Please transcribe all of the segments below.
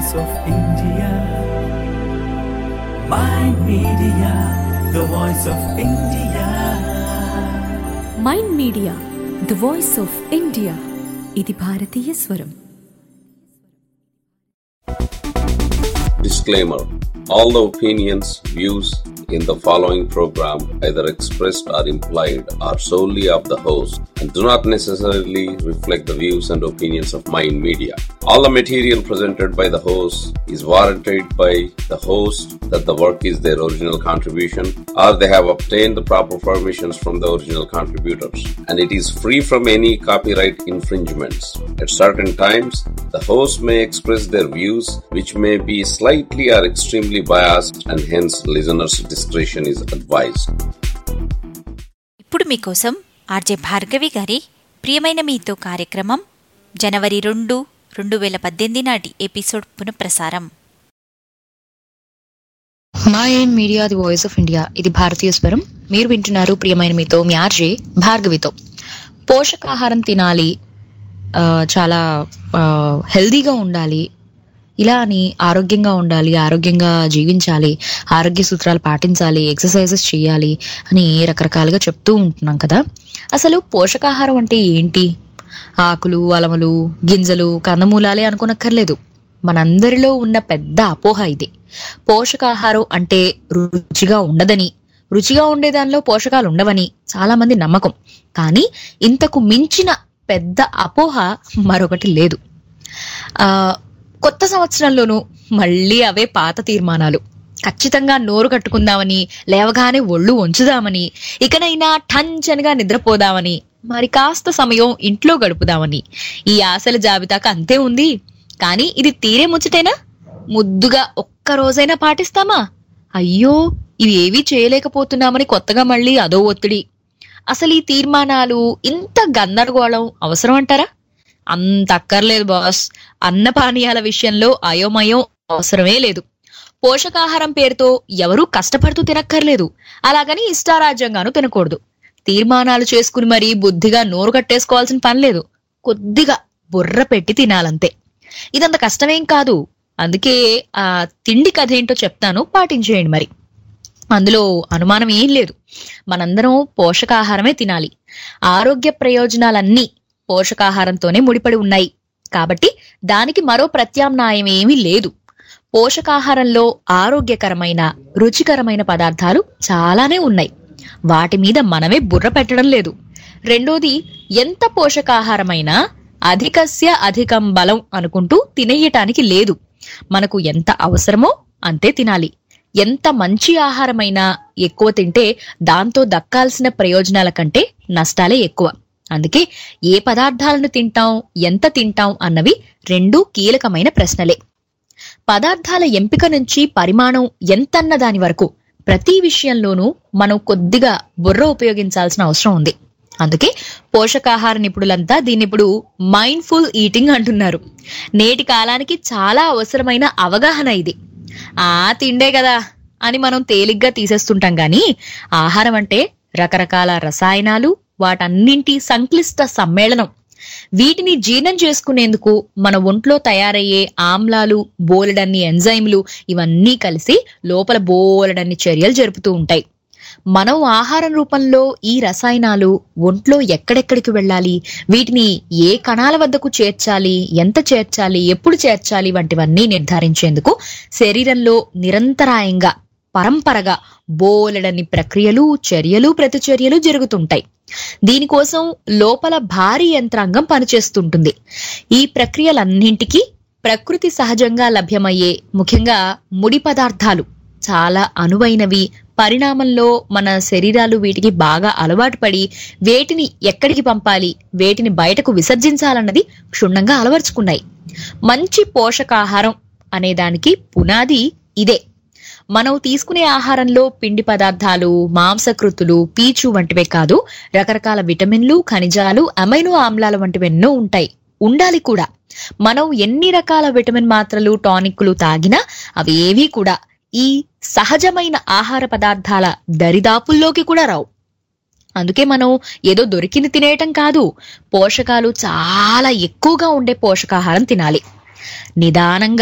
voice of India. Mind Media, the voice of India. Mind Media the voice of India ఇది భారతీయ స్వరం Disclaimer All the opinions, views in the following program, either expressed or implied, are solely of the host and do not necessarily reflect the views and opinions of Mind Media. All the material presented by the host is warranted by the host that the work is their original contribution or they have obtained the proper permissions from the original contributors and it is free from any copyright infringements. At certain times, the host may express their views which may be slightly or extremely biased and hence listeners' discretion is advised. ఇప్పుడు మీకోసం RJ Bhargavi గారి ప్రియమైన మీతో కార్యక్రమం జనవరి రెండు రెండు వేల పద్దెనిమిది నాటి ఎపిసోడ్ పునఃప్రసారం మా ఏం Media the voice of India ఇది భారతీయ స్వరం మీరు వింటున్నారు ప్రియమైన మీతో మీ ఆర్జే భార్గవితో పోషకాహారం తినాలి ఆ, చాలా ఆ, హెల్దీగా ఉండాలి ఇలా అని ఆరోగ్యంగా ఉండాలి ఆరోగ్యంగా జీవించాలి ఆరోగ్య సూత్రాలు పాటించాలి ఎక్సర్సైజెస్ చేయాలి అని రకరకాలుగా చెప్తూ ఉంటున్నాం కదా అసలు పోషకాహారం అంటే ఏంటి ఆకులు అలములు గింజలు కందమూలాలే అనుకోనక్కర్లేదు మనందరిలో ఉన్న పెద్ద అపోహ ఇది పోషకాహారం అంటే రుచిగా ఉండదని రుచిగా ఉండే దానిలో పోషకాలు ఉండవని చాలా మంది నమ్మకం కానీ ఇంతకు మించిన పెద్ద అపోహ మరొకటి లేదు ఆ కొత్త సంవత్సరంలోనూ మళ్ళీ అవే పాత తీర్మానాలు ఖచ్చితంగా నోరు కట్టుకుందామని లేవగానే ఒళ్ళు వంచుదామని ఇకనైనా టంచనగా నిద్రపోదామని మరి కాస్త సమయం ఇంట్లో గడుపుదామని ఈ ఆశల జాబితాకు అంతే ఉంది కానీ ఇది తీరే ముచ్చటేనా ముద్దుగా ఒక్క రోజైనా పాటిస్తామా అయ్యో ఇవి ఏవీ చేయలేకపోతున్నామని కొత్తగా మళ్ళీ అదో ఒత్తిడి అసలు ఈ తీర్మానాలు ఇంత గందరగోళం అవసరం అంటారా అంత అక్కర్లేదు బాస్ అన్న పానీయాల విషయంలో అయోమయం అవసరమే లేదు పోషకాహారం పేరుతో ఎవరూ కష్టపడుతూ తినక్కర్లేదు అలాగని ఇష్టారాజ్యంగాను తినకూడదు తీర్మానాలు చేసుకుని మరీ బుద్ధిగా నోరు కట్టేసుకోవాల్సిన పని లేదు కొద్దిగా బుర్ర పెట్టి తినాలంతే ఇదంత కష్టమేం కాదు అందుకే ఆ తిండి కథ ఏంటో చెప్తాను పాటించేయండి మరి అందులో అనుమానం ఏం లేదు మనందరం పోషకాహారమే తినాలి ఆరోగ్య ప్రయోజనాలన్నీ పోషకాహారంతోనే ముడిపడి ఉన్నాయి కాబట్టి దానికి మరో ప్రత్యామ్నాయం ఏమీ లేదు పోషకాహారంలో ఆరోగ్యకరమైన రుచికరమైన పదార్థాలు చాలానే ఉన్నాయి వాటి మీద మనమే బుర్ర పెట్టడం లేదు రెండోది ఎంత పోషకాహారమైనా అధికస్య అధికం బలం అనుకుంటూ తినేయటానికి లేదు మనకు ఎంత అవసరమో అంతే తినాలి ఎంత మంచి ఆహారమైనా ఎక్కువ తింటే దాంతో దక్కాల్సిన ప్రయోజనాల కంటే నష్టాలే ఎక్కువ అందుకే ఏ పదార్థాలను తింటాం ఎంత తింటాం అన్నవి రెండూ కీలకమైన ప్రశ్నలే పదార్థాల ఎంపిక నుంచి పరిమాణం ఎంతన్న దాని వరకు ప్రతి విషయంలోనూ మనం కొద్దిగా బుర్ర ఉపయోగించాల్సిన అవసరం ఉంది అందుకే పోషకాహార నిపుణులంతా దీన్ని ఇప్పుడు మైండ్ఫుల్ ఈటింగ్ అంటున్నారు నేటి కాలానికి చాలా అవసరమైన అవగాహన ఇది ఆ తిండే కదా అని మనం తేలిగ్గా తీసేస్తుంటాం గాని ఆహారం అంటే రకరకాల రసాయనాలు వాటన్నింటి సంక్లిష్ట సమ్మేళనం వీటిని జీర్ణం చేసుకునేందుకు మన ఒంట్లో తయారయ్యే ఆమ్లాలు బోలెడన్ని ఎంజైమ్లు ఇవన్నీ కలిసి లోపల బోలెడన్ని చర్యలు జరుపుతూ ఉంటాయి మనం ఆహారం రూపంలో ఈ రసాయనాలు ఒంట్లో ఎక్కడెక్కడికి వెళ్ళాలి వీటిని ఏ కణాల వద్దకు చేర్చాలి ఎంత చేర్చాలి ఎప్పుడు చేర్చాలి వంటివన్నీ నిర్ధారించేందుకు శరీరంలో నిరంతరాయంగా పరంపరగా బోలెడన్ని ప్రక్రియలు చర్యలు ప్రతిచర్యలు జరుగుతుంటాయి దీనికోసం లోపల భారీ యంత్రాంగం పనిచేస్తుంటుంది ఈ ప్రక్రియలన్నింటికీ ప్రకృతి సహజంగా లభ్యమయ్యే ముఖ్యంగా ముడి పదార్థాలు చాలా అనువైనవి పరిణామంలో మన శరీరాలు వీటికి బాగా అలవాటు పడి వేటిని ఎక్కడికి పంపాలి వేటిని బయటకు విసర్జించాలన్నది క్షుణ్ణంగా అలవర్చుకున్నాయి మంచి పోషకాహారం అనే దానికి పునాది ఇదే మనం తీసుకునే ఆహారంలో పిండి పదార్థాలు మాంసకృతులు పీచు వంటివే కాదు రకరకాల విటమిన్లు ఖనిజాలు అమైనో ఆమ్లాల వంటివెన్నో ఉంటాయి ఉండాలి కూడా మనం ఎన్ని రకాల విటమిన్ మాత్రలు టానిక్లు తాగినా అవేవీ కూడా ఈ సహజమైన ఆహార పదార్థాల దరిదాపుల్లోకి కూడా రావు అందుకే మనం ఏదో దొరికింది తినేయటం కాదు పోషకాలు చాలా ఎక్కువగా ఉండే పోషకాహారం తినాలి నిదానంగా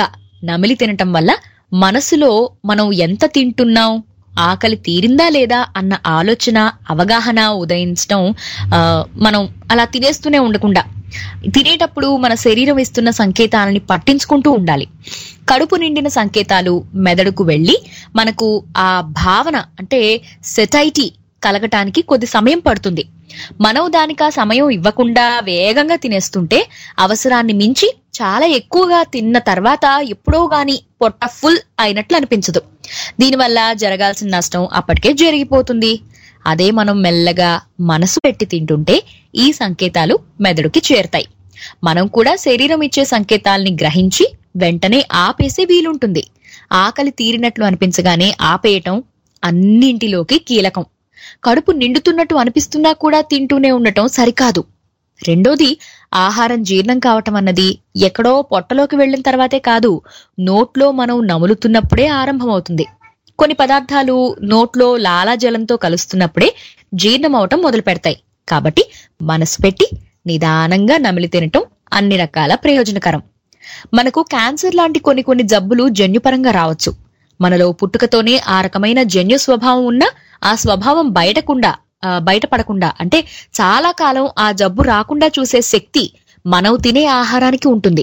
నమిలి తినటం వల్ల మనసులో మనం ఎంత తింటున్నాం ఆకలి తీరిందా లేదా అన్న ఆలోచన అవగాహన ఉదయించడం ఆ, మనం అలా తినేస్తూనే ఉండకుండా తినేటప్పుడు మన శరీరం ఇస్తున్న సంకేతాలని పట్టించుకుంటూ ఉండాలి కడుపు నిండిన సంకేతాలు మెదడుకు వెళ్ళి మనకు ఆ భావన అంటే సెటైటీ కలగటానికి కొద్ది సమయం పడుతుంది మనం దానికి ఆ సమయం ఇవ్వకుండా వేగంగా తినేస్తుంటే అవసరాన్ని మించి చాలా ఎక్కువగా తిన్న తర్వాత ఎప్పుడో గాని పొట్ట ఫుల్ అయినట్లు అనిపించదు దీనివల్ల జరగాల్సిన నష్టం అప్పటికే జరిగిపోతుంది అదే మనం మెల్లగా మనసు పెట్టి తింటుంటే ఈ సంకేతాలు మెదడుకి చేరతాయి మనం కూడా శరీరం ఇచ్చే సంకేతాల్ని గ్రహించి వెంటనే ఆపేసే వీలుంటుంది ఆకలి తీరినట్లు అనిపించగానే ఆపేయటం అన్నింటిలోకి కీలకం కడుపు నిండుతున్నట్టు అనిపిస్తున్నా కూడా తింటూనే ఉండటం సరికాదు రెండోది ఆహారం జీర్ణం కావటం అన్నది ఎక్కడో పొట్టలోకి వెళ్ళిన తర్వాతే కాదు నోట్లో మనం నములుతున్నప్పుడే ఆరంభమవుతుంది కొన్ని పదార్థాలు నోట్లో లాలాజలంతో కలుస్తున్నప్పుడే జీర్ణం అవటం మొదలు పెడతాయి కాబట్టి మనసు పెట్టి నిదానంగా నమిలి తినటం అన్ని రకాల ప్రయోజనకరం మనకు క్యాన్సర్ లాంటి కొన్ని కొన్ని జబ్బులు జన్యుపరంగా రావచ్చు మనలో పుట్టుకతోనే ఆ రకమైన జన్యు స్వభావం ఉన్నా ఆ స్వభావం బయటకుండా ఆ, బయటపడకుండా అంటే చాలా కాలం ఆ జబ్బు రాకుండా చూసే శక్తి మనం తినే ఆహారానికి ఉంటుంది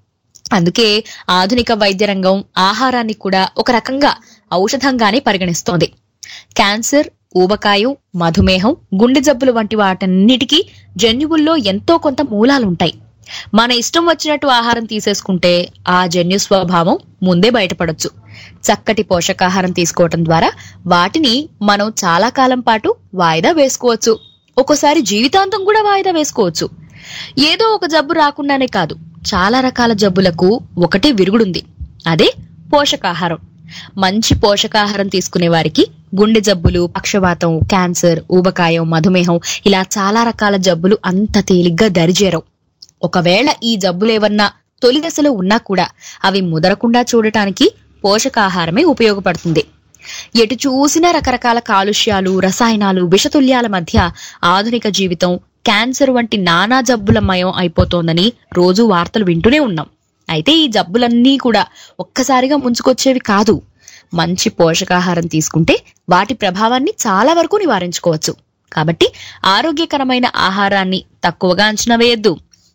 అందుకే ఆధునిక వైద్య రంగం ఆహారాన్ని కూడా ఒక రకంగా ఔషధంగానే పరిగణిస్తోంది క్యాన్సర్ ఊబకాయం మధుమేహం గుండె జబ్బులు వంటి వాటన్నిటికీ జన్యువుల్లో ఎంతో కొంత మూలాలుంటాయి మన ఇష్టం వచ్చినట్టు ఆహారం తీసేసుకుంటే ఆ జన్యు స్వభావం ముందే బయటపడొచ్చు చక్కటి పోషకాహారం తీసుకోవటం ద్వారా వాటిని మనం చాలా కాలం పాటు వాయిదా వేసుకోవచ్చు ఒక్కోసారి జీవితాంతం కూడా వాయిదా వేసుకోవచ్చు ఏదో ఒక జబ్బు రాకుండానే కాదు చాలా రకాల జబ్బులకు ఒకటే విరుగుడుంది అదే పోషకాహారం మంచి పోషకాహారం తీసుకునే వారికి గుండె జబ్బులు పక్షవాతం క్యాన్సర్ ఊబకాయం మధుమేహం ఇలా చాలా రకాల జబ్బులు అంత తేలిగ్గా దరిజేరవు ఒకవేళ ఈ జబ్బులేవన్నా తొలి దశలో ఉన్నా కూడా అవి ముదరకుండా చూడటానికి పోషకాహారమే ఉపయోగపడుతుంది ఎటు చూసినా రకరకాల కాలుష్యాలు రసాయనాలు విషతుల్యాల మధ్య ఆధునిక జీవితం క్యాన్సర్ వంటి నానా జబ్బులమయం అయిపోతోందని రోజు వార్తలు వింటూనే ఉన్నాం అయితే ఈ జబ్బులన్నీ కూడా ఒక్కసారిగా ముంచుకొచ్చేవి కాదు మంచి పోషకాహారం తీసుకుంటే వాటి ప్రభావాన్ని చాలా వరకు నివారించుకోవచ్చు కాబట్టి ఆరోగ్యకరమైన ఆహారాన్ని తక్కువగా అంచనా వేయద్దు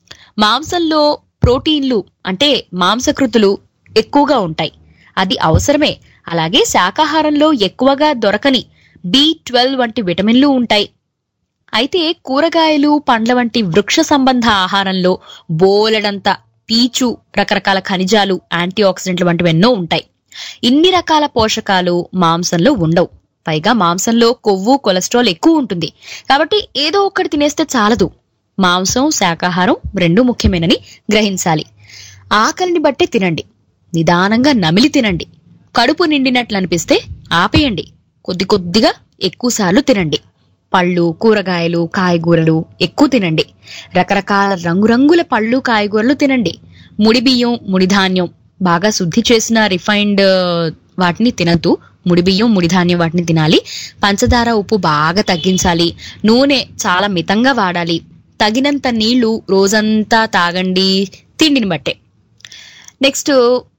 మాంసంలో ప్రోటీన్లు అంటే మాంసకృతులు ఎక్కువగా ఉంటాయి అది అవసరమే అలాగే శాకాహారంలో ఎక్కువగా దొరకని బి ట్వెల్వ్ వంటి విటమిన్లు ఉంటాయి అయితే కూరగాయలు పండ్ల వంటి వృక్ష సంబంధ ఆహారంలో బోలెడంత పీచు రకరకాల ఖనిజాలు యాంటీ ఆక్సిడెంట్లు వంటివి ఎన్నో ఉంటాయి ఇన్ని రకాల పోషకాలు మాంసంలో ఉండవు పైగా మాంసంలో కొవ్వు కొలెస్ట్రాల్ ఎక్కువ ఉంటుంది కాబట్టి ఏదో ఒక్కటి తినేస్తే చాలదు మాంసం శాకాహారం రెండు ముఖ్యమేనని గ్రహించాలి ఆకలిని బట్టే తినండి నిదానంగా నమిలి తినండి కడుపు నిండినట్లు అనిపిస్తే ఆపేయండి కొద్ది కొద్దిగా ఎక్కువసార్లు తినండి పళ్ళు కూరగాయలు కాయగూరలు ఎక్కువ తినండి రకరకాల రంగురంగుల పళ్ళు కాయగూరలు తినండి ముడి బియ్యం ముడి ధాన్యం బాగా శుద్ధి చేసిన రిఫైన్డ్ వాటిని తినద్దు ముడి బియ్యం ముడి ధాన్యం వాటిని తినాలి పంచదార ఉప్పు బాగా తగ్గించాలి నూనె చాలా మితంగా వాడాలి తగినంత నీళ్లు రోజంతా తాగండి తిండిని బట్టే నెక్స్ట్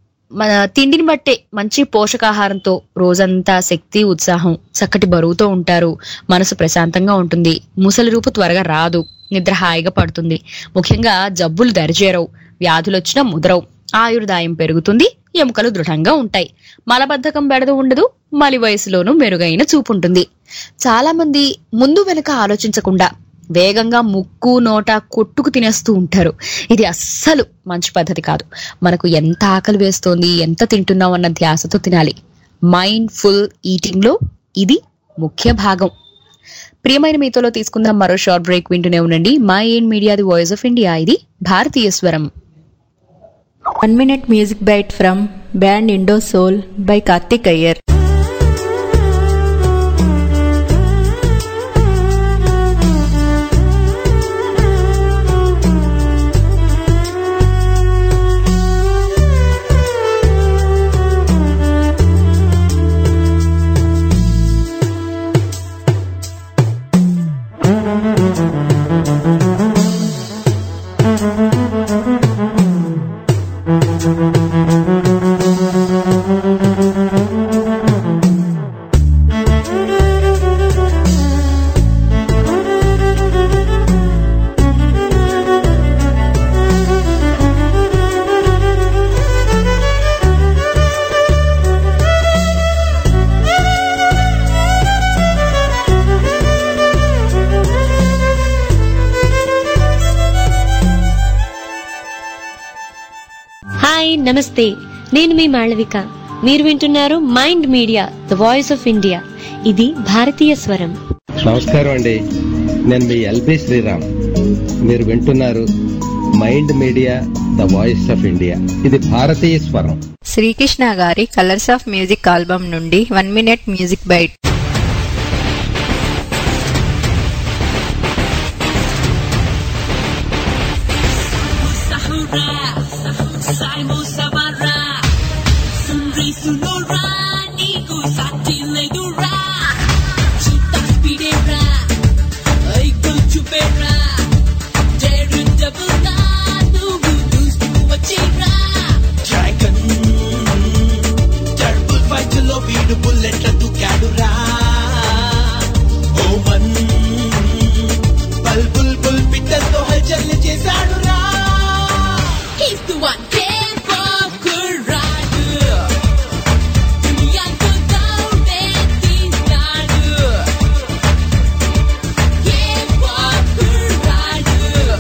మన తిండిని బట్టే మంచి పోషకాహారంతో రోజంతా శక్తి ఉత్సాహం చక్కటి బరువుతో ఉంటారు మనసు ప్రశాంతంగా ఉంటుంది ముసలి రూపు త్వరగా రాదు నిద్ర హాయిగా పడుతుంది ముఖ్యంగా జబ్బులు దరిచేరవు వ్యాధులు వచ్చినా ముదరవు ఆయుర్దాయం పెరుగుతుంది ఎముకలు దృఢంగా ఉంటాయి మలబద్ధకం బెడద ఉండదు మలి వయసులోనూ మెరుగైన చూపు ఉంటుంది చాలా మంది ముందు వెనుక ఆలోచించకుండా వేగంగా ముక్కు నోట కొట్టుకు తినేస్తూ ఉంటారు ఇది అస్సలు మంచి పద్ధతి కాదు మనకు ఎంత ఆకలి వేస్తోంది ఎంత తింటున్నాం అన్న ధ్యాసతో తినాలి మైండ్ ఫుల్ ఈటింగ్ లో ఇది ముఖ్య భాగం ప్రియమైన మీతోలో తీసుకుందాం మరో షార్ట్ బ్రేక్ వింటూనే ఉండండి Mind Media the voice of India ఇది భారతీయ స్వరం One minute music bite from band Indo Soul by Karthik Iyer. Thank నమస్తే నేను మీ మాళవిక మీరు వింటున్నారు Mind Media the voice of India ఇది భారతీయ స్వరం నమస్కారం అండి నేను మీ ఎల్బి శ్రీరామ్ మీరు వింటున్నారు Mind Media the voice of India ఇది భారతీయ స్వరం శ్రీకృష్ణ గారి కలర్స్ ఆఫ్ మ్యూజిక్ ఆల్బమ్ నుండి వన్ మినిట్ మ్యూజిక్ బైట్ వీడు బుల్లెట్ల దూకాడురా ఓ మన్ బల్ బుల్ బుల్ పిట్టలతో హల్చల్ చేశాడురా He's the one came for good ride. దునియాతో దౌడెత్తిస్తాడు. Came for good ride.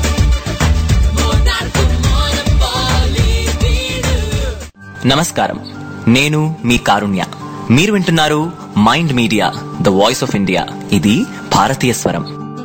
Monarch monopoly వీడు. నమస్కారం నేను మీ కారుణ్య మీరు వింటున్నారు Mind Media the voice of India ఇది భారతీయ స్వరం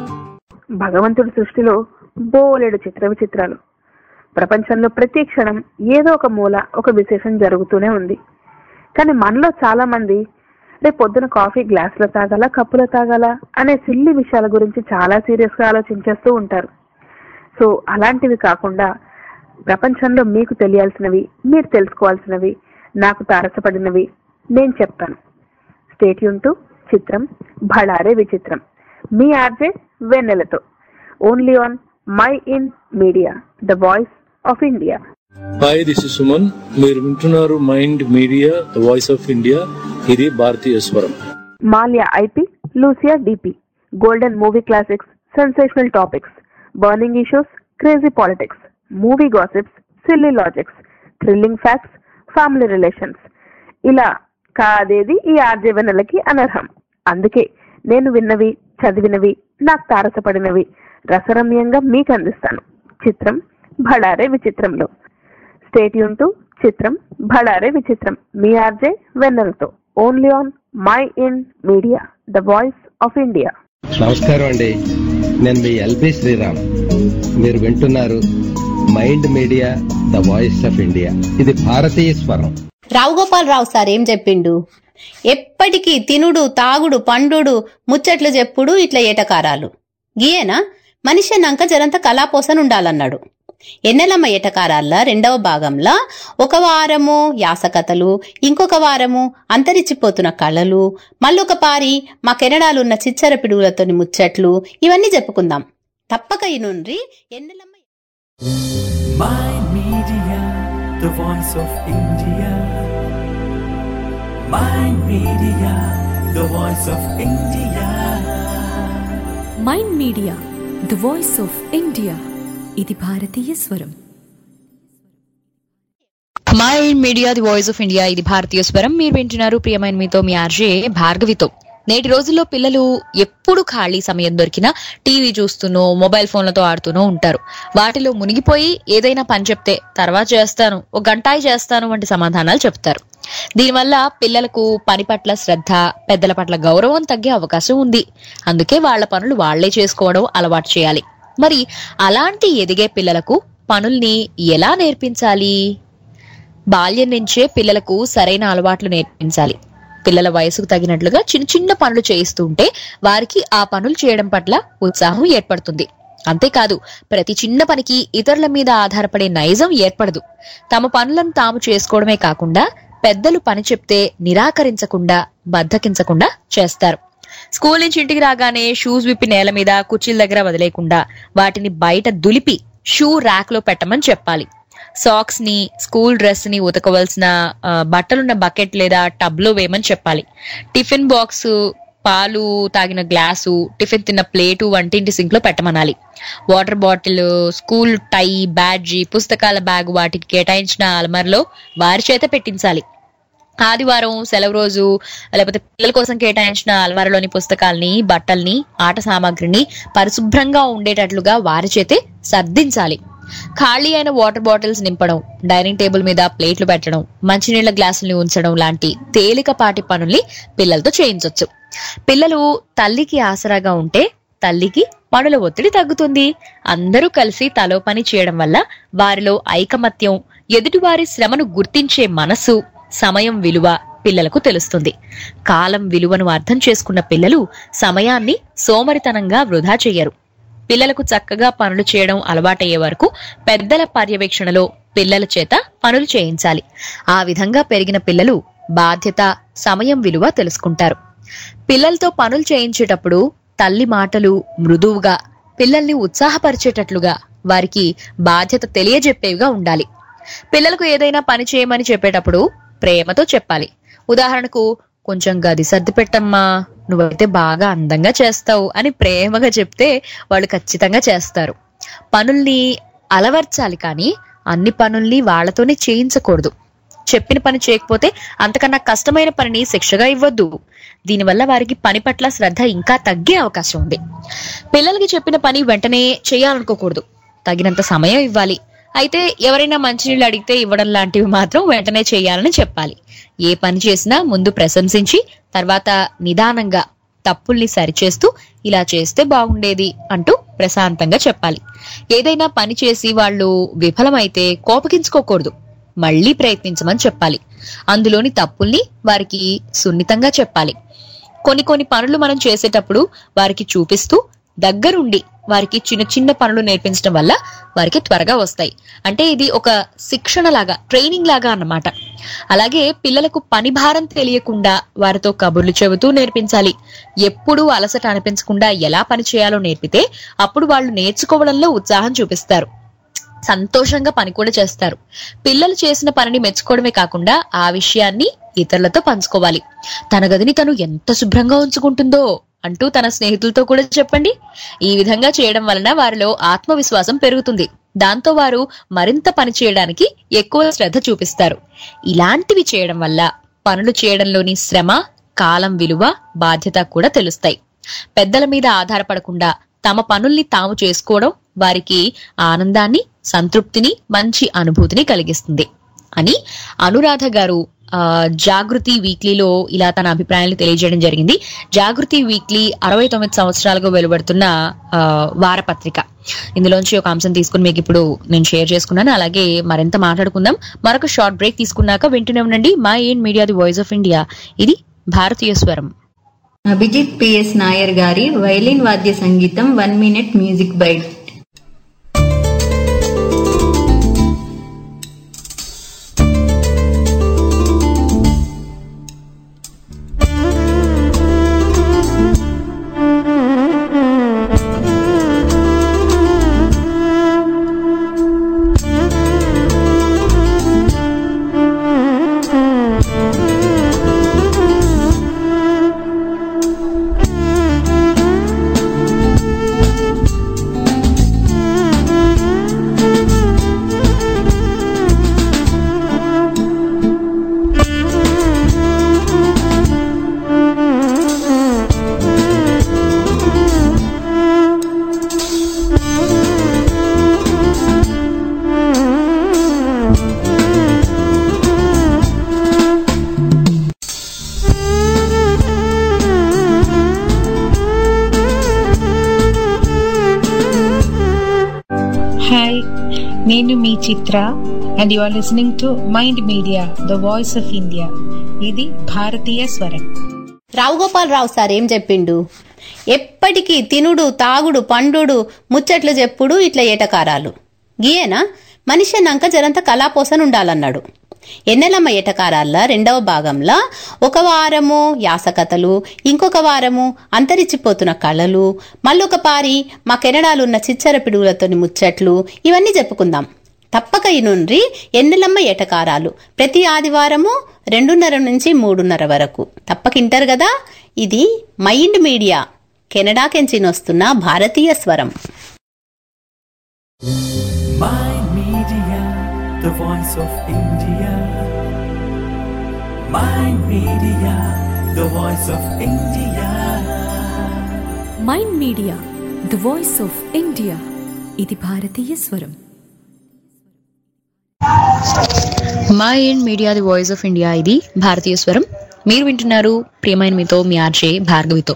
భగవంతుడి సృష్టిలో బోలెడు చిత్ర విచిత్రాలు ప్రపంచంలో ప్రతి క్షణం ఏదో ఒక మూల ఒక విశేషం జరుగుతూనే ఉంది కానీ మనలో చాలా మంది రేపు పొద్దున కాఫీ గ్లాసులో తాగాల కప్పులో తాగాల అనే సిల్లి విషయాల గురించి చాలా సీరియస్ గా ఆలోచించేస్తూ ఉంటారు సో అలాంటివి కాకుండా ప్రపంచంలో మీకు తెలియాల్సినవి మీరు తెలుసుకోవాల్సినవి నాకు తారసపడినవి నేను చెప్తాను స్టేట్యూన్ టు చిత్రం భళారే విచిత్రం మీ ఆర్జే వెన్నెలతో only on Mind Media the voice of India hi this is Suman మీరు వింటున్నారు Mind Media the voice of India ఇది భారతీయ స్వరం మాల్యా ఐపి లూసియా డిపి golden movie classics sensational topics burning issues crazy politics movie gossips silly logics thrilling facts family relations ఇలా కాదేది ఈ ఆర్జీవనలకి అనర్హం అందుకే నేను విన్నవి చదివినవి నాకు తారసపడినవి రసరమ్యంగా మీకు అందిస్తాను చిత్రం భళారే విచిత్రంలో స్టేట్యూన్ టు చిత్రం భళారే విచిత్రం మీ ఆర్జే వెన్నెలతో only on Mind Media the voice of India నమస్కారం అండి నేను మీ ఎల్బి శ్రీరామ్ మీరు వింటున్నారు Mind Media the voice of India ఇది భారతీయ స్వరం రావు గోపాల్ రావు సార్ ఏం చెప్పిండు ఎప్పటికీ తినుడు తాగుడు పండుడు ముచ్చట్లు చెప్పుడు ఇట్లా ఏటకారాలు గీయేనా మనిషి అన్నాక జరంత కళాపోసన ఉండాలన్నాడు ఎన్నెలమ్మ ఏటకారాల్లో రెండవ భాగంలో ఒక వారము యాసకథలు ఇంకొక వారము అంతరించిపోతున్న కళలు మళ్ళొక పారి మా కెనడాలున్న చిచ్చర పిడుగులతోని ముచ్చట్లు ఇవన్నీ చెప్పుకుందాం తప్పక ఇనుండ్రి ఎన్నెలమ్మ Mind Media, the voice of India. Mind Media, the voice of India. Mind Media the voice of India ఇది భారతీయ స్వరం my Media the voice of India ఇది భారతీయ స్వరం మీరు వింటున్నారు ప్రియమైన మీతో మీ ఆర్జే భార్గవితో నేటి రోజుల్లో పిల్లలు ఎప్పుడు ఖాళీ సమయం దొరికినా టీవీ చూస్తూనో మొబైల్ ఫోన్లతో ఆడుతూనో ఉంటారు వాటిలో మునిగిపోయి ఏదైనా పని చెప్తే తర్వాత చేస్తాను ఒక గంటాయి చేస్తాను వంటి సమాధానాలు చెప్తారు దీనివల్ల పిల్లలకు పని పట్ల శ్రద్ధ పెద్దల పట్ల గౌరవం తగ్గే అవకాశం ఉంది అందుకే వాళ్ళ పనులు వాళ్లే చేసుకోవడం అలవాటు చేయాలి మరి అలాంటి ఎదిగే పిల్లలకు పనుల్ని ఎలా నేర్పించాలి బాల్యం నుంచే పిల్లలకు సరైన అలవాట్లు నేర్పించాలి పిల్లల వయసుకు తగినట్లుగా చిన్న చిన్న పనులు చేయిస్తూ ఉంటే వారికి ఆ పనులు చేయడం పట్ల ఉత్సాహం ఏర్పడుతుంది అంతేకాదు ప్రతి చిన్న పనికి ఇతరుల మీద ఆధారపడే నైజం ఏర్పడదు తమ పనులను తాము చేసుకోవడమే కాకుండా పెద్దలు పని చెప్తే నిరాకరించకుండా బద్దకించకుండా చేస్తారు స్కూల్ నుంచి ఇంటికి రాగానే షూస్ విప్పి నేల మీద కుర్చీల దగ్గర వదిలేకుండా వాటిని బయట దులిపి షూ ర్యాక్ లో పెట్టమని చెప్పాలి సాక్స్ ని స్కూల్ డ్రెస్ ని ఉతకవలసిన ఆ, బట్టలున్న బకెట్ లేదా టబ్ లో వేయమని చెప్పాలి టిఫిన్ బాక్స్ పాలు తాగిన గ్లాసు టిఫిన్ తిన్న ప్లేటు వంటింటి సింక్ లో పెట్టమనాలి water bottle school tie badge పుస్తకాల బ్యాగ్ వాటికి కేటాయించిన అలమరలో వారి చేత పెట్టించాలి ఆదివారం సెలవు రోజు లేకపోతే పిల్లల కోసం కేటాయించిన అల్మారలోని పుస్తకాల్ని బట్టల్ని ఆట సామాగ్రిని పరిశుభ్రంగా ఉండేటట్లుగా వారి చేతే సర్దించాలి ఖాళీ అయిన వాటర్ బాటిల్స్ నింపడం డైనింగ్ టేబుల్ మీద ప్లేట్లు పెట్టడం మంచినీళ్ల గ్లాసుల్ని ఉంచడం లాంటి తేలికపాటి పనుల్ని పిల్లలతో చేయించవచ్చు పిల్లలు తల్లికి ఆసరాగా ఉంటే తల్లికి పనుల ఒత్తిడి తగ్గుతుంది అందరూ కలిసి తలో పని చేయడం వల్ల వారిలో ఐకమత్యం ఎదుటివారి శ్రమను గుర్తించే మనసు సమయం విలువ పిల్లలకు తెలుస్తుంది కాలం విలువను అర్థం చేసుకున్న పిల్లలు సమయాన్ని సోమరితనంగా వృధా చెయ్యరు పిల్లలకు చక్కగా పనులు చేయడం అలవాటయ్యే వరకు పెద్దల పర్యవేక్షణలో పిల్లల చేత పనులు చేయించాలి ఆ విధంగా పెరిగిన పిల్లలు బాధ్యత సమయం విలువ తెలుసుకుంటారు పిల్లలతో పనులు చేయించేటప్పుడు తల్లి మాటలు మృదువుగా పిల్లల్ని ఉత్సాహపరిచేటట్లుగా వారికి బాధ్యత తెలియజెప్పేవిగా ఉండాలి పిల్లలకు ఏదైనా పని చేయమని చెప్పేటప్పుడు ప్రేమతో చెప్పాలి ఉదాహరణకు కొంచెం గది సర్ది పెట్టమ్మా నువ్వైతే బాగా అందంగా చేస్తావు అని ప్రేమగా చెప్తే వాళ్ళు ఖచ్చితంగా చేస్తారు పనుల్ని అలవర్చాలి కానీ అన్ని పనుల్ని వాళ్ళతోనే చేయించకూడదు చెప్పిన పని చేయకపోతే అంతకన్నా కష్టమైన పనిని శిక్షగా ఇవ్వద్దు దీనివల్ల వారికి పని పట్ల శ్రద్ధ ఇంకా తగ్గే అవకాశం ఉంది పిల్లలకి చెప్పిన పని వెంటనే చేయాలనుకోకూడదు తగినంత సమయం ఇవ్వాలి అయితే ఎవరైనా మంచినీళ్ళు అడిగితే ఇవ్వడం లాంటివి మాత్రం వెంటనే చేయాలని చెప్పాలి ఏ పని చేసినా ముందు ప్రశంసించి తర్వాత నిదానంగా తప్పుల్ని సరిచేస్తూ ఇలా చేస్తే బాగుండేది అంటూ ప్రశాంతంగా చెప్పాలి ఏదైనా పని చేసి వాళ్ళు విఫలమైతే కోపగించుకోకూడదు మళ్ళీ ప్రయత్నించమని చెప్పాలి అందులోని తప్పుల్ని వారికి సున్నితంగా చెప్పాలి కొన్ని కొన్ని పనులు మనం చేసేటప్పుడు వారికి చూపిస్తూ దగ్గరుండి వారికి చిన్న చిన్న పనులు నేర్పించడం వల్ల వారికి త్వరగా వస్తాయి అంటే ఇది ఒక శిక్షణ లాగా ట్రైనింగ్ లాగా అన్నమాట అలాగే పిల్లలకు పని భారం తెలియకుండా వారితో కబుర్లు చెబుతూ నేర్పించాలి ఎప్పుడూ అలసట అనిపించకుండా ఎలా పని చేయాలో నేర్పితే అప్పుడు వాళ్ళు నేర్చుకోవడంలో ఉత్సాహం చూపిస్తారు సంతోషంగా పని కూడా చేస్తారు పిల్లలు చేసిన పనిని మెచ్చుకోవడమే కాకుండా ఆ విషయాన్ని ఇతరులతో పంచుకోవాలి తన గదిని తను ఎంత శుభ్రంగా ఉంచుకుంటుందో అంటూ తన స్నేహితులతో కూడా చెప్పండి ఈ విధంగా చేయడం వలన వారిలో ఆత్మవిశ్వాసం పెరుగుతుంది దాంతో వారు మరింత పని చేయడానికి ఎక్కువ శ్రద్ధ చూపిస్తారు ఇలాంటివి చేయడం వల్ల పనులు చేయడంలోని శ్రమ కాలం విలువ బాధ్యత కూడా తెలుస్తాయి పెద్దల మీద ఆధారపడకుండా తమ పనుల్ని తాము చేసుకోవడం వారికి ఆనందాన్ని సంతృప్తిని మంచి అనుభూతిని కలిగిస్తుంది అని అనురాధ గారు ఆ, జాగృతి వీక్లీలో ఇలా తన అభిప్రాయాన్ని తెలియజేయడం జరిగింది జాగృతి వీక్లీ అరవై తొమ్మిది సంవత్సరాలుగా వెలువడుతున్న ఆ, వారపత్రిక ఇందులోంచి ఒక అంశం తీసుకుని మీకు ఇప్పుడు నేను షేర్ చేసుకున్నాను అలాగే మరింత మాట్లాడుకుందాం మరొక షార్ట్ బ్రేక్ తీసుకున్నాక వింటూనే ఉండండి Mind Media the voice of India ఇది భారతీయ స్వరం అభిజిత్ పిఎస్ నాయర్ గారి వైలిన్ వాద్య సంగీతం one minute music bite hi నేను మీ Chitra and you are listening to Mind Media the voice of India ఇది భారతీయ స్వరం రావు గోపాల్ రావు సార్ ఏం చెప్పిండు ఎప్పటికీ తినుడు తాగుడు పండుడు ముచ్చట్లు చెప్పుడు ఇట్లా ఏటకారాలు గీయేనా మనిషి అన్నాక జరంత కళాపోసన ఉండాలన్నాడు ఎన్నెలమ్మ ఏటకారాల రెండవ భాగంలో ఒక వారము యాసకథలు ఇంకొక వారము అంతరించిపోతున్న కళలు మళ్ళొక పారి మా కెనడాలున్న చిచ్చర పిడుగులతోని ముచ్చట్లు ఇవన్నీ చెప్పుకుందాం తప్పక ఈ నుండి ఎన్నెలమ్మ ఏటకారాలు ప్రతి ఆదివారము రెండున్నర నుంచి మూడున్నర వరకు తప్పకింటారు కదా ఇది మైండ్ మీడియా కెనడాకెంచి వస్తున్న భారతీయ స్వరం Mind Media, the voice of India. Mind Media, the voice of India. Mind Media the voice of India ఇది భారతీయ స్వరం Mind Media the voice of India ఇది భారతీయ స్వరం మీరు వింటున్నారు ప్రియమైన మీతో మీ ఆర్జే భార్గవితో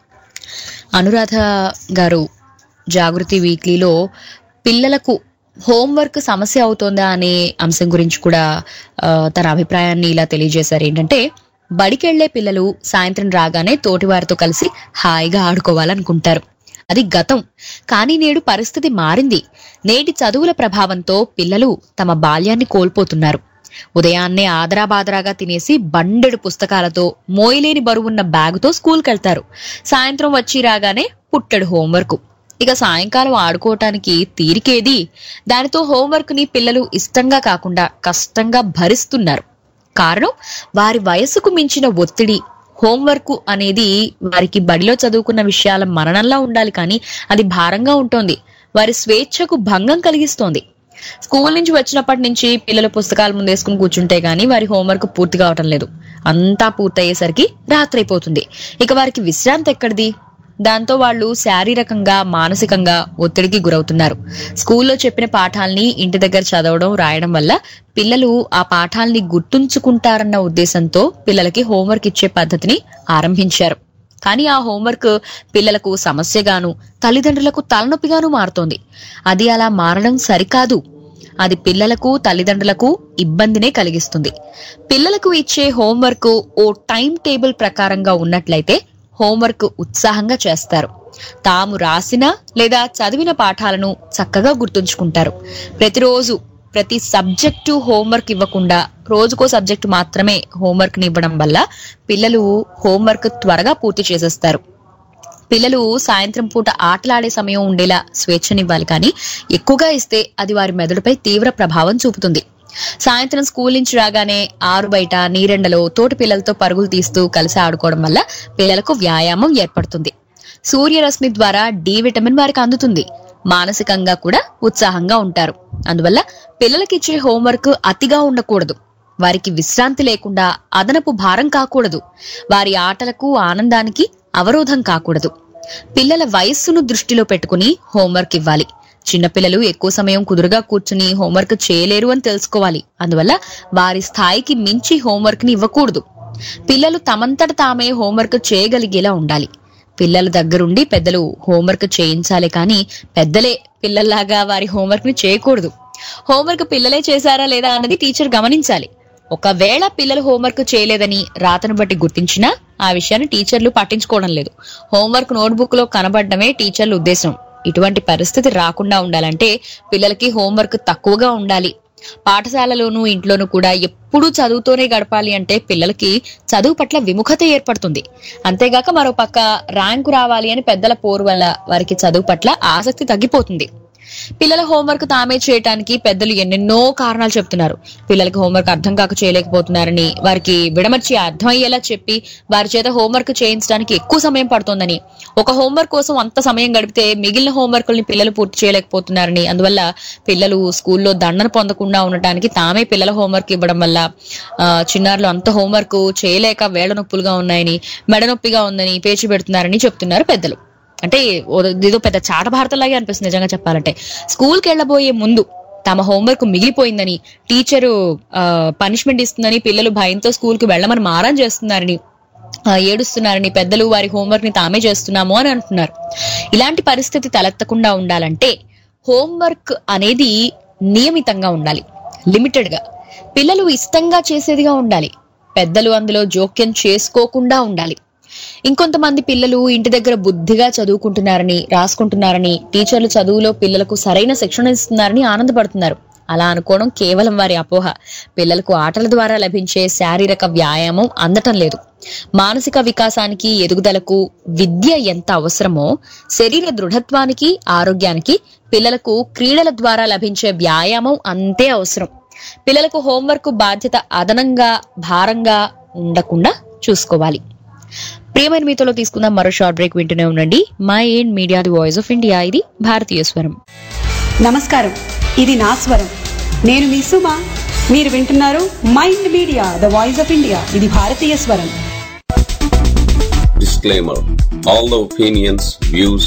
అనురాధ గారు జాగృతి వీక్లీలో పిల్లలకు హోంవర్క్ సమస్య అవుతోందా అనే అంశం గురించి కూడా ఆ, తన అభిప్రాయాన్ని ఇలా తెలియజేశారు ఏంటంటే బడికెళ్లే పిల్లలు సాయంత్రం రాగానే తోటివారితో కలిసి హాయిగా ఆడుకోవాలనుకుంటారు అది గతం కానీ నేడు పరిస్థితి మారింది నేటి చదువుల ప్రభావంతో పిల్లలు తమ బాల్యాన్ని కోల్పోతున్నారు ఉదయాన్నే ఆదరాబాదరాగా తినేసి బండెడు పుస్తకాలతో మోయలేని బరువున్న బ్యాగుతో స్కూల్కి వెళ్తారు సాయంత్రం వచ్చి రాగానే పుట్టెడు హోంవర్క్ ఇక సాయంకాలం ఆడుకోవటానికి తీరికేది దానితో హోంవర్క్ ని పిల్లలు ఇష్టంగా కాకుండా కష్టంగా భరిస్తున్నారు కారణం వారి వయసుకు మించిన ఒత్తిడి హోంవర్క్ అనేది వారికి బడిలో చదువుకున్న విషయాల మననంలా ఉండాలి కానీ అది భారంగా ఉంటోంది వారి స్వేచ్ఛకు భంగం కలిగిస్తోంది స్కూల్ నుంచి వచ్చినప్పటి నుంచి పిల్లలు పుస్తకాలు ముందేసుకుని కూర్చుంటే గానీ వారి హోంవర్క్ పూర్తి కావటం లేదు అంతా పూర్తయ్యేసరికి రాత్రి అయిపోతుంది ఇక వారికి విశ్రాంతి ఎక్కడిది దాంతో వాళ్ళు శారీరకంగా మానసికంగా ఒత్తిడికి గురవుతున్నారు స్కూల్లో చెప్పిన పాఠాల్ని ఇంటి దగ్గర చదవడం రాయడం వల్ల పిల్లలు ఆ పాఠాల్ని గుర్తుంచుకుంటారన్న ఉద్దేశంతో పిల్లలకి హోంవర్క్ ఇచ్చే పద్ధతిని ఆరంభించారు కానీ ఆ హోంవర్క్ పిల్లలకు సమస్యగాను తల్లిదండ్రులకు తలనొప్పిగాను మారుతోంది అది అలా మారడం సరికాదు అది పిల్లలకు తల్లిదండ్రులకు ఇబ్బందినే కలిగిస్తుంది పిల్లలకు ఇచ్చే హోంవర్క్ ఓ టైం టేబుల్ ప్రకారంగా ఉన్నట్లయితే హోంవర్క్ ఉత్సాహంగా చేస్తారు తాము రాసిన లేదా చదివిన పాఠాలను చక్కగా గుర్తుంచుకుంటారు ప్రతిరోజు ప్రతి సబ్జెక్టు హోంవర్క్ ఇవ్వకుండా రోజుకో సబ్జెక్టు మాత్రమే హోంవర్క్ ని ఇవ్వడం వల్ల పిల్లలు హోంవర్క్ త్వరగా పూర్తి చేసేస్తారు పిల్లలు సాయంత్రం పూట ఆటలాడే సమయం ఉండేలా స్వేచ్ఛనివ్వాలి కానీ ఎక్కువగా ఇస్తే అది వారి మెదడుపై తీవ్ర ప్రభావం చూపుతుంది సాయంత్రం స్కూల్ నుంచి రాగానే ఆరు బయట నీరెండలో తోటి పిల్లలతో పరుగులు తీస్తూ కలిసి ఆడుకోవడం వల్ల పిల్లలకు వ్యాయామం ఏర్పడుతుంది సూర్యరశ్మి ద్వారా డి విటమిన్ వారికి అందుతుంది మానసికంగా కూడా ఉత్సాహంగా ఉంటారు అందువల్ల పిల్లలకిచ్చే హోంవర్క్ అతిగా ఉండకూడదు వారికి విశ్రాంతి లేకుండా అదనపు భారం కాకూడదు వారి ఆటలకు ఆనందానికి అవరోధం కాకూడదు పిల్లల వయస్సును దృష్టిలో పెట్టుకుని హోంవర్క్ ఇవ్వాలి చిన్నపిల్లలు ఎక్కువ సమయం కుదురుగా కూర్చుని హోంవర్క్ చేయలేరు అని తెలుసుకోవాలి అందువల్ల వారి స్థాయికి మించి హోంవర్క్ ని ఇవ్వకూడదు పిల్లలు తమంతట తామే హోంవర్క్ చేయగలిగేలా ఉండాలి పిల్లల దగ్గరుండి పెద్దలు హోంవర్క్ చేయించాలి కానీ పెద్దలే పిల్లల్లాగా వారి హోంవర్క్ ని చేయకూడదు హోంవర్క్ పిల్లలే చేశారా లేదా అన్నది టీచర్ గమనించాలి ఒకవేళ పిల్లలు హోంవర్క్ చేయలేదని రాతను బట్టి గుర్తించినా ఆ విషయాన్ని టీచర్లు పట్టించుకోవడం లేదు హోంవర్క్ నోట్బుక్ లో కనబడడమే టీచర్ల ఉద్దేశం ఇటువంటి పరిస్థితి రాకుండా ఉండాలంటే పిల్లలకి హోంవర్క్ తక్కువగా ఉండాలి పాఠశాలలోనూ ఇంట్లోనూ కూడా ఎప్పుడూ చదువుతోనే గడపాలి అంటే పిల్లలకి చదువు పట్ల విముఖత ఏర్పడుతుంది అంతేగాక మరో పక్క ర్యాంకు రావాలి అని పెద్దల పోరు వల్ల వారికి చదువు పట్ల ఆసక్తి తగ్గిపోతుంది పిల్లల హోంవర్క్ తామే చేయటానికి పెద్దలు ఎన్నెన్నో కారణాలు చెప్తున్నారు పిల్లలకి హోంవర్క్ అర్థం కాక చేయలేకపోతున్నారని వారికి విడమర్చి అర్థం అయ్యేలా చెప్పి వారి చేత హోంవర్క్ చేయించడానికి ఎక్కువ సమయం పడుతోందని ఒక హోంవర్క్ కోసం అంత సమయం గడిపితే మిగిలిన హోంవర్క్ని పిల్లలు పూర్తి చేయలేకపోతున్నారని అందువల్ల పిల్లలు స్కూల్లో దండన పొందకుండా ఉండటానికి తామే పిల్లల హోంవర్క్ ఇవ్వడం వల్ల ఆ, చిన్నారులు అంత హోంవర్క్ చేయలేక వేళ్ల నొప్పులుగా ఉన్నాయని మెడ నొప్పిగా ఉందని పేచి పెడుతున్నారని చెప్తున్నారు పెద్దలు అంటే ఓ- ఇదో పెద్ద చాట భారతలాగే అనిపిస్తుంది నిజంగా చెప్పాలంటే స్కూల్కి వెళ్ళబోయే ముందు తమ హోంవర్క్ మిగిలిపోయిందని టీచరు పనిష్మెంట్ ఇస్తుందని పిల్లలు భయంతో స్కూల్కి వెళ్ళమని మారం చేస్తున్నారని ఆ, ఏడుస్తున్నారని పెద్దలు వారి హోంవర్క్ ని తామే చేస్తున్నాము అని అంటున్నారు ఇలాంటి పరిస్థితి తలెత్తకుండా ఉండాలంటే హోంవర్క్ అనేది నియమితంగా ఉండాలి లిమిటెడ్ గా పిల్లలు ఇష్టంగా చేసేదిగా ఉండాలి పెద్దలు అందులో జోక్యం చేసుకోకుండా ఉండాలి ఇంకొంతమంది పిల్లలు ఇంటి దగ్గర బుద్ధిగా చదువుకుంటున్నారని రాసుకుంటున్నారని టీచర్లు చదువులో పిల్లలకు సరైన శిక్షణ ఇస్తున్నారని ఆనందపడుతున్నారు అలా అనుకోవడం కేవలం వారి అపోహ పిల్లలకు ఆటల ద్వారా లభించే శారీరక వ్యాయామం అందటం లేదు మానసిక వికాసానికి ఎదుగుదలకు విద్య ఎంత అవసరమో శరీర దృఢత్వానికి ఆరోగ్యానికి పిల్లలకు క్రీడల ద్వారా లభించే వ్యాయామం అంతే అవసరం పిల్లలకు హోంవర్క్ బాధ్యత అదనంగా భారంగా ఉండకుండా చూసుకోవాలి ప్రియమైన మీతోలో తీసుకుందాం మరో షార్ట్ బ్రేక్ వింటూనే ఉండండి Mind Media the voice of India ఇది భారతీయ స్వరం నమస్కారం ఇది నా స్వరం నేను మీ సుమ మీరు వింటున్నారు Mind Media the voice of India ఇది భారతీయ స్వరం Disclaimer All the opinions, views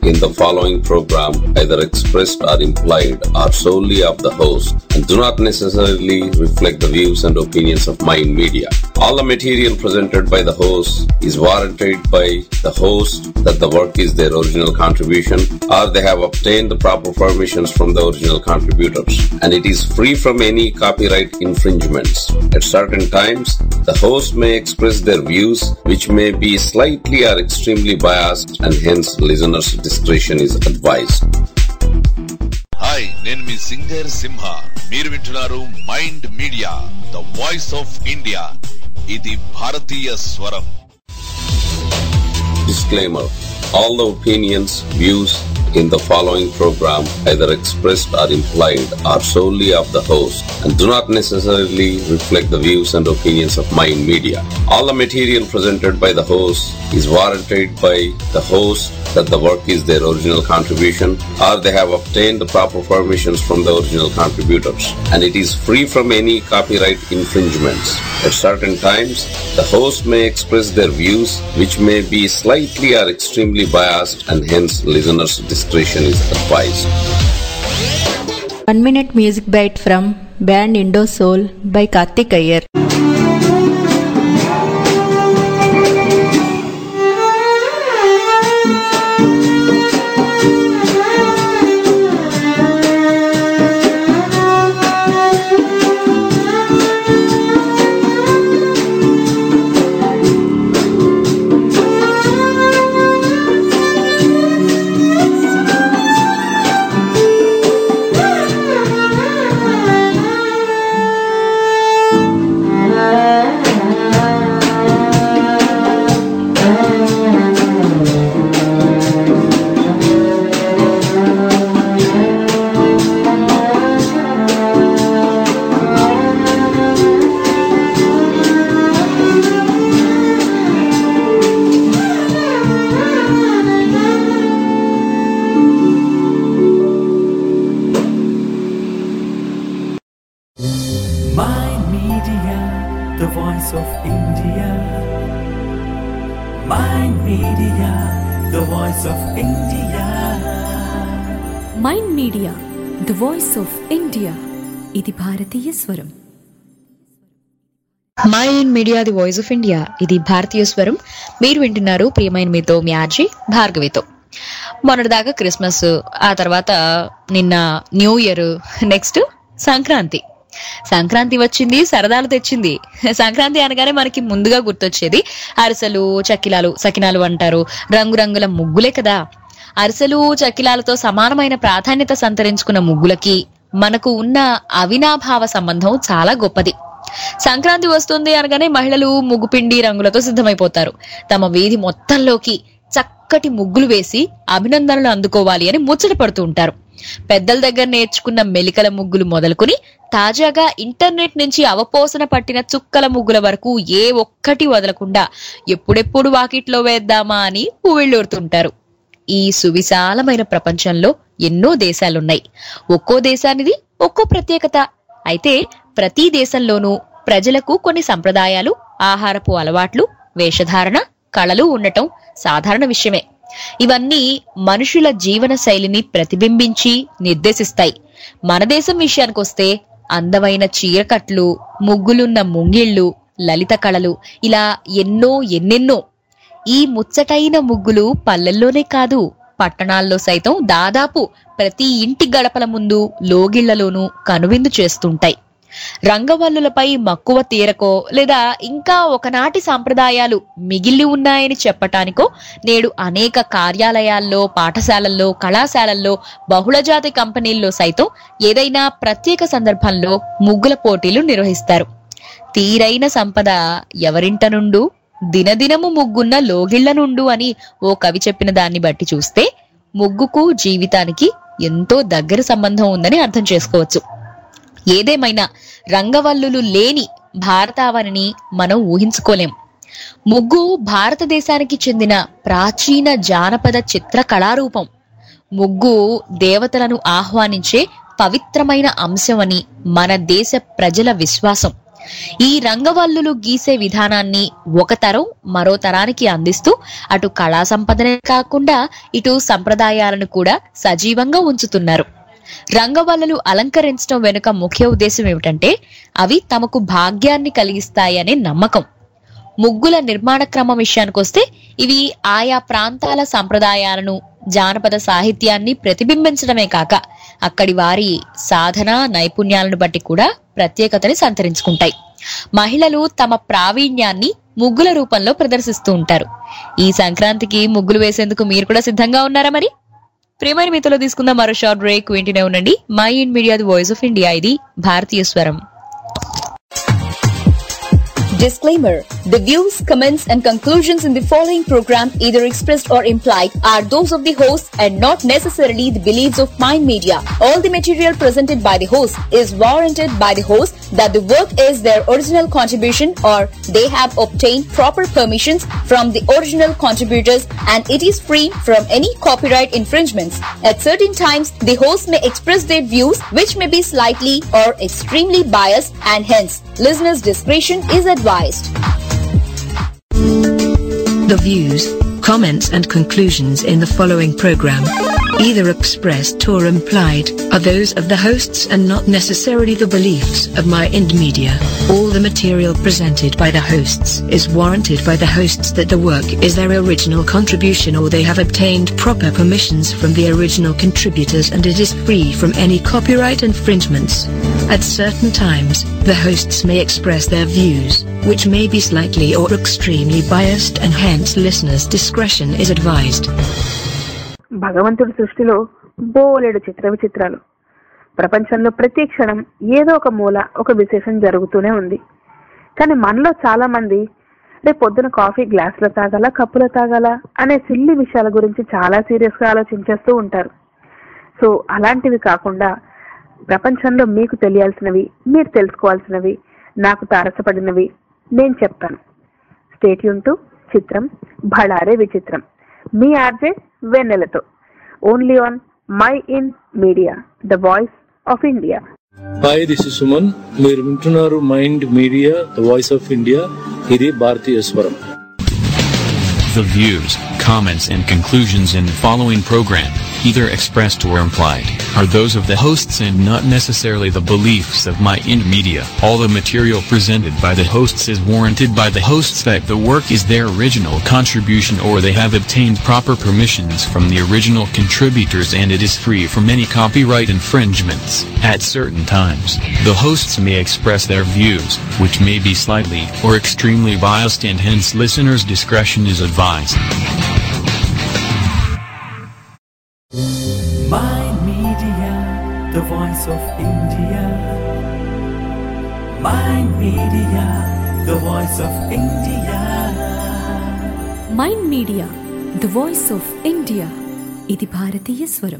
in the following program, either expressed or implied, are solely of the host and do not necessarily reflect the views and opinions of Mind Media. All the material presented by the host is warranted by the host that the work is their original contribution or they have obtained the proper permissions from the original contributors and it is free from any copyright infringements. At certain times, the host may express their views which may be slightly or extremely biased and hence listeners' discretion is advised. Hi నేను మీ singer Simha మీరు వింటున్నారు Mind Media the voice of India ఇది భారతీయ స్వరం Disclaimer All the opinions, views in the following program, either expressed or implied, are solely of the host and do not necessarily reflect the views and opinions of Mind Media. All the material presented by the host is warranted by the host that the work is their original contribution or they have obtained the proper permissions from the original contributors and it is free from any copyright infringements. At certain times, the host may express their views which may be slightly or extremely biased and hence listeners' discretion is advised. One minute music bite from band Indo Soul by Karthik Iyer. Mind Media, the voice of India. Mind Media, the voice of India. Mind Media the voice of India ఇది భారతీయ స్వరం Mind Media the voice of India ఇది భారతీయ స్వరం మీరు వింటున్నారు ప్రియమైన మీతో మీ ఆర్జీ భార్గవితో మొన్నటిదాకా క్రిస్మస్ ఆ తర్వాత నిన్న new year next Sankranti Sankranti వచ్చింది సరదాలు తెచ్చింది సంక్రాంతి అనగానే మనకి ముందుగా గుర్తొచ్చేది అరిసెలు చక్కిలాలు సకినాలు అంటారు రంగురంగుల ముగ్గులే కదా అరిసెలు చక్కిలాలతో సమానమైన ప్రాధాన్యత సంతరించుకున్న ముగ్గులకి మనకు ఉన్న అవినాభావ సంబంధం చాలా గొప్పది సంక్రాంతి వస్తుంది అనగానే మహిళలు ముగ్గుపిండి రంగులతో సిద్ధమైపోతారు తమ వీధి మొత్తంలోకి చక్కటి ముగ్గులు వేసి అభినందనలు అందుకోవాలి అని ముచ్చట పడుతూ ఉంటారు పెద్దల దగ్గర నేర్చుకున్న మెలికల ముగ్గులు మొదలుకొని తాజాగా ఇంటర్నెట్ నుంచి అవపోసన పట్టిన చుక్కల ముగ్గుల వరకు ఏ ఒక్కటి వదలకుండా ఎప్పుడెప్పుడు వాకిట్లో వేద్దామా అని పువ్విళ్ళూరుతుంటారు ఈ సువిశాలమైన ప్రపంచంలో ఎన్నో దేశాలున్నాయి ఒక్కో దేశానిది ఒక్కో ప్రత్యేకత అయితే ప్రతి దేశంలోనూ ప్రజలకు కొన్ని సంప్రదాయాలు ఆహారపు అలవాట్లు వేషధారణ కళలు ఉండటం సాధారణ విషయమే ఇవన్నీ మనుషుల జీవన శైలిని ప్రతిబింబించి నిర్దేశిస్తాయి మన దేశం విషయానికొస్తే అందమైన చీరకట్లు ముగ్గులున్న ముంగిళ్ళు లలిత కళలు ఇలా ఎన్నో ఎన్నెన్నో ఈ ముచ్చటైన ముగ్గులు పల్లెల్లోనే కాదు పట్టణాల్లో సైతం దాదాపు ప్రతి ఇంటి గడపల ముందు లోగిళ్లలోనూ కనువిందు చేస్తుంటాయి రంగవల్లులపై మక్కువ తీరకో లేదా ఇంకా ఒకనాటి సాంప్రదాయాలు మిగిలి ఉన్నాయని చెప్పటానికో నేడు అనేక కార్యాలయాల్లో పాఠశాలల్లో కళాశాలల్లో బహుళజాతి కంపెనీల్లో సైతం ఏదైనా ప్రత్యేక సందర్భంలో ముగ్గుల పోటీలు నిర్వహిస్తారు తీరైన సంపద ఎవరింట నుండు దినదినము ముగ్గున్న లోగిళ్ల నుండు అని ఓ కవి చెప్పిన దాన్ని బట్టి చూస్తే ముగ్గుకు జీవితానికి ఎంతో దగ్గర సంబంధం ఉందని అర్థం చేసుకోవచ్చు ఏదేమైనా రంగవల్లులు లేని భారతావనిని మనం ఊహించుకోలేం ముగ్గు భారతదేశానికి చెందిన ప్రాచీన జానపద చిత్ర కళారూపం ముగ్గు దేవతలను ఆహ్వానించే పవిత్రమైన అంశమని మన దేశ ప్రజల విశ్వాసం ఈ రంగవల్లులు గీసే విధానాన్ని ఒక తరం మరో తరానికి అందిస్తూ అటు కళా సంపదనే కాకుండా ఇటు సంప్రదాయాలను కూడా సజీవంగా ఉంచుతున్నారు రంగవల్లులు అలంకరించడం వెనుక ముఖ్య ఉద్దేశం ఏమిటంటే అవి తమకు భాగ్యాన్ని కలిగిస్తాయనే నమ్మకం ముగ్గుల నిర్మాణ క్రమం విషయానికొస్తే ఇవి ఆయా ప్రాంతాల సంప్రదాయాలను జానపద సాహిత్యాన్ని ప్రతిబింబించడమే కాక అక్కడి వారి సాధన నైపుణ్యాలను బట్టి కూడా ప్రత్యేకతని సంతరించుకుంటాయి మహిళలు తమ ప్రావీణ్యాన్ని ముగ్గుల రూపంలో ప్రదర్శిస్తూ ఉంటారు ఈ సంక్రాంతికి ముగ్గులు వేసేందుకు మీరు కూడా సిద్ధంగా ఉన్నారా మరి ప్రేమైన మీతలో తీసుకుందాం మరో షార్ట్ బ్రేక్ వింటూనే ఉండండి Mind Media the voice of India ఇది భారతీయ స్వరం Disclaimer The views, comments, and conclusions in the following program, either expressed or implied, are those of the host and not necessarily the beliefs of Mind Media. All the material presented by the host is warranted by the host that the work is their original contribution or they have obtained proper permissions from the original contributors and it is free from any copyright infringements. At certain times, the host may express their views which may be slightly or extremely biased and hence listeners' discretion is advised. The views, comments and conclusions in the following program, either expressed or implied, are those of the hosts and not necessarily the beliefs of My Ind Media. All the material presented by the hosts is warranted by the hosts that the work is their original contribution or they have obtained proper permissions from the original contributors and it is free from any copyright infringements. At certain times, the hosts may express their views, which may be slightly or extremely biased and hence listeners' discretion is advised. భగవంతుడి సృష్టిలో బోలెడు చిత్ర విచిత్రాలు ప్రపంచంలో ప్రతి క్షణం ఏదో ఒక మూల ఒక విశేషం జరుగుతూనే ఉంది కానీ మనలో చాలా మంది రేపు పొద్దున కాఫీ గ్లాసులో తాగాల కప్పులో తాగాల అనే సిల్లి విషయాల గురించి చాలా సీరియస్ గా ఆలోచించేస్తూ ఉంటారు సో అలాంటివి కాకుండా ప్రపంచంలో మీకు తెలియాల్సినవి మీరు తెలుసుకోవాల్సినవి నాకు తారసపడినవి నేను చెప్తాను స్టేట్యూన్ టు చిత్రం భళారే విచిత్రం మీ ఆర్జే వెన్నెలతో only on Mind Media the voice of India hi this is Suman మీరు వింటున్నారు Mind Media the voice of India ఇది భారతీయ స్వరం The views, comments, and conclusions in the following program, either expressed or implied, are those of the hosts and not necessarily the beliefs of My Ind Media. All the material presented by the hosts is warranted by the hosts that the work is their original contribution or they have obtained proper permissions from the original contributors and it is free from any copyright infringements. At certain times, the hosts may express their views, which may be slightly or extremely biased and hence listeners' discretion is advised. My Media, the voice of India. My Media, the voice of India. Mind Media the voice of India ఇది భారతీయ స్వరం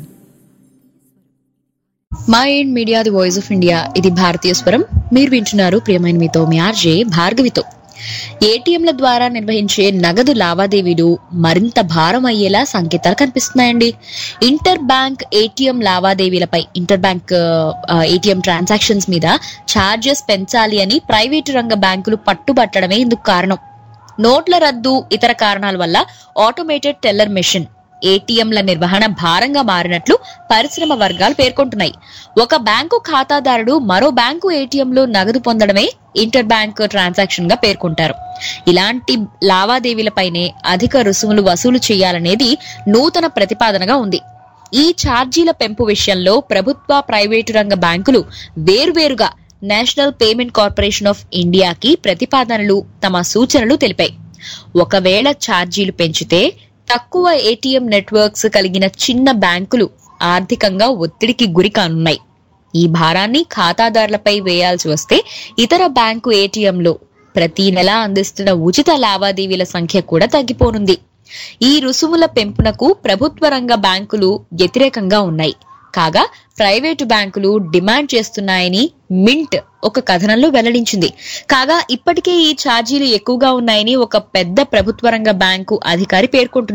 Mind Media the voice of India ఇది భారతీయ స్వరం మీరు వింటున్నారు ప్రియమైన మీతో మీ ఆర్జే భార్గవితో ఏటీఎంల ద్వారా నిర్వహించే నగదు లావాదేవీలు మరింత భారం అయ్యేలా సంకేతాలు కనిపిస్తున్నాయండి ఇంటర్ బ్యాంక్ ఏటీఎం లావాదేవీలపై ఇంటర్ బ్యాంక్ ఏటీఎం ట్రాన్సాక్షన్స్ మీద ఛార్జెస్ పెంచాలి అని ప్రైవేటు రంగ బ్యాంకులు పట్టుబట్టడమే ఇందుకు కారణం నోట్ల రద్దు ఇతర కారణాల వల్ల ఆటోమేటెడ్ టెల్లర్ మెషిన్ ఏటీఎంల నిర్వహణ భారంగా మారినట్లు పరిశ్రమ వర్గాలు పేర్కొంటున్నాయి ఒక బ్యాంకు ఖాతాదారుడు మరో బ్యాంకు ఏటీఎంలో నగదు పొందడమే ఇంటర్ బ్యాంక్ ట్రాన్సాక్షన్ గా పేర్కొంటారు ఇలాంటి లావాదేవీలపైనే అధిక రుసుములు వసూలు చేయాలనేది నూతన ప్రతిపాదనగా ఉంది ఈ ఛార్జీల పెంపు విషయంలో ప్రభుత్వ ప్రైవేటు రంగ బ్యాంకులు వేర్వేరుగా నేషనల్ పేమెంట్ కార్పొరేషన్ ఆఫ్ ఇండియాకి ప్రతిపాదనలు తమ సూచనలు తెలిపాయి ఒకవేళ ఛార్జీలు పెంచితే తక్కువ ఏటీఎం నెట్వర్క్స్ కలిగిన చిన్న బ్యాంకులు ఆర్థికంగా ఒత్తిడికి గురి కానున్నాయి ఈ భారాన్ని ఖాతాదారులపై వేయాల్సి వస్తే ఇతర బ్యాంకు ఏటీఎంలో ప్రతి నెల అందిస్తున్న ఉచిత లావాదేవీల సంఖ్య కూడా తగ్గిపోనుంది ఈ రుసుముల పెంపునకు ప్రభుత్వ రంగ బ్యాంకులు వ్యతిరేకంగా ఉన్నాయి కాగా ప్రైవేటు బ్యాంకులు డిమాండ్ చేస్తున్నాయని మింట్ ఒక కథనంలో వెల్లడించింది కాగా ఇప్పటికే ఈ ఛార్జీలు ఎక్కువగా ఉన్నాయని ఒక పెద్ద ప్రభుత్వ రంగ బ్యాంకు అధికారి పేర్కొంటున్నారు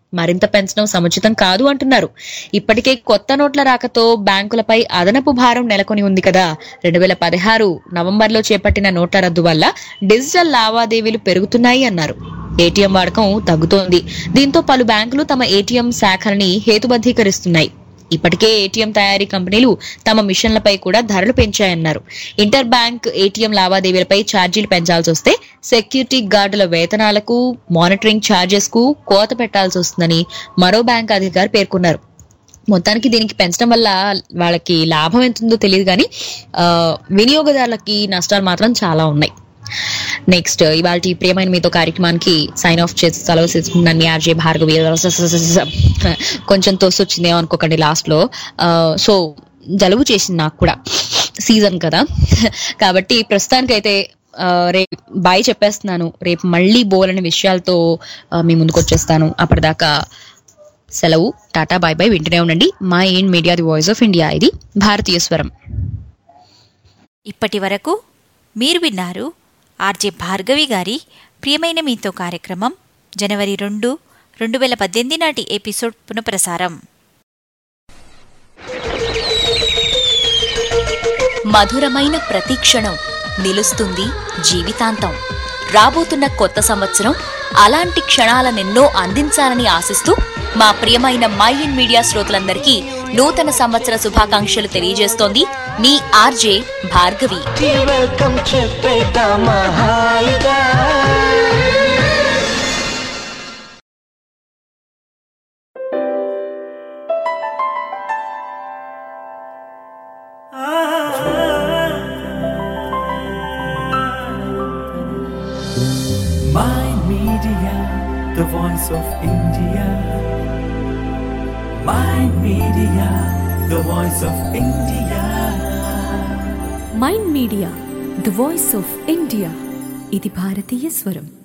మరింత పెంచడం సముచితం కాదు అంటున్నారు ఇప్పటికే కొత్త నోట్ల రాకతో బ్యాంకులపై అదనపు భారం నెలకొని ఉంది కదా రెండు వేల పదహారు నవంబర్లో చేపట్టిన నోట్ల రద్దు వల్ల డిజిటల్ లావాదేవీలు పెరుగుతున్నాయి అన్నారు ఏటీఎం వాడకం తగ్గుతోంది దీంతో పలు బ్యాంకులు తమ ఏటీఎం శాఖల్ని హేతుబద్ధీకరిస్తున్నాయి ఇప్పటికే ఏటీఎం తయారీ కంపెనీలు తమ మిషన్లపై కూడా ధరలు పెంచాయన్నారు ఇంటర్ బ్యాంక్ ఏటీఎం లావాదేవీలపై ఛార్జీలు పెంచాల్సి వస్తే సెక్యూరిటీ గార్డుల వేతనాలకు మానిటరింగ్ ఛార్జెస్ కు కోత పెట్టాల్సి వస్తుందని మరో బ్యాంక్ అధికారి పేర్కొన్నారు మొత్తానికి దీనికి పెంచడం వల్ల వాళ్ళకి లాభం ఎంత ఉందో తెలియదు కానీ ఆ, వినియోగదారులకి నష్టాలు మాత్రం చాలా ఉన్నాయి నెక్స్ట్ ఇవాళ ప్రియమైన మీతో కార్యక్రమానికి సైన్ ఆఫ్ చేసి సెలవు తీసుకున్నాను మీ ఆర్జే భార్గవి కొంచెం తోసొచ్చిందేమో అనుకోకండి లాస్ట్ లో సో జలుబు చేసింది నాకు కూడా సీజన్ కదా కాబట్టి ప్రస్తుతానికైతే ఆ, రేపు బాయ్ చెప్పేస్తున్నాను రేపు మళ్ళీ బోలని విషయాలతో ఆ, మీ ముందుకు వచ్చేస్తాను అప్పటిదాకా సెలవు టాటా బాయ్ బాయ్ వింటూనే ఉండండి Mind Media the voice of India ఇది భారతీయ స్వరం ఇప్పటి వరకు మీరు విన్నారు ఆర్జే భార్గవి గారి ప్రియమైన మీతో కార్యక్రమం జనవరి రెండు రెండు వేల పద్దెనిమిది నాటి ఎపిసోడ్ పునఃప్రసారం మధురమైన ప్రతి క్షణం నిలుస్తుంది జీవితాంతం రాబోతున్న కొత్త సంవత్సరం అలాంటి క్షణాలనెన్నో అందించాలని ఆశిస్తూ మా ప్రియమైన మై ఇన్ మీడియా శ్రోతలందరికీ నూతన సంవత్సర శుభాకాంక్షలు తెలియజేస్తోంది మీ ఆర్జే భార్గవి వెల్కమ్ చెప్పేద్దామా హాయిగా My Media, the voice of India. My Media, the voice of India. Mind Media the voice of India ఇది భారతీయ స్వరం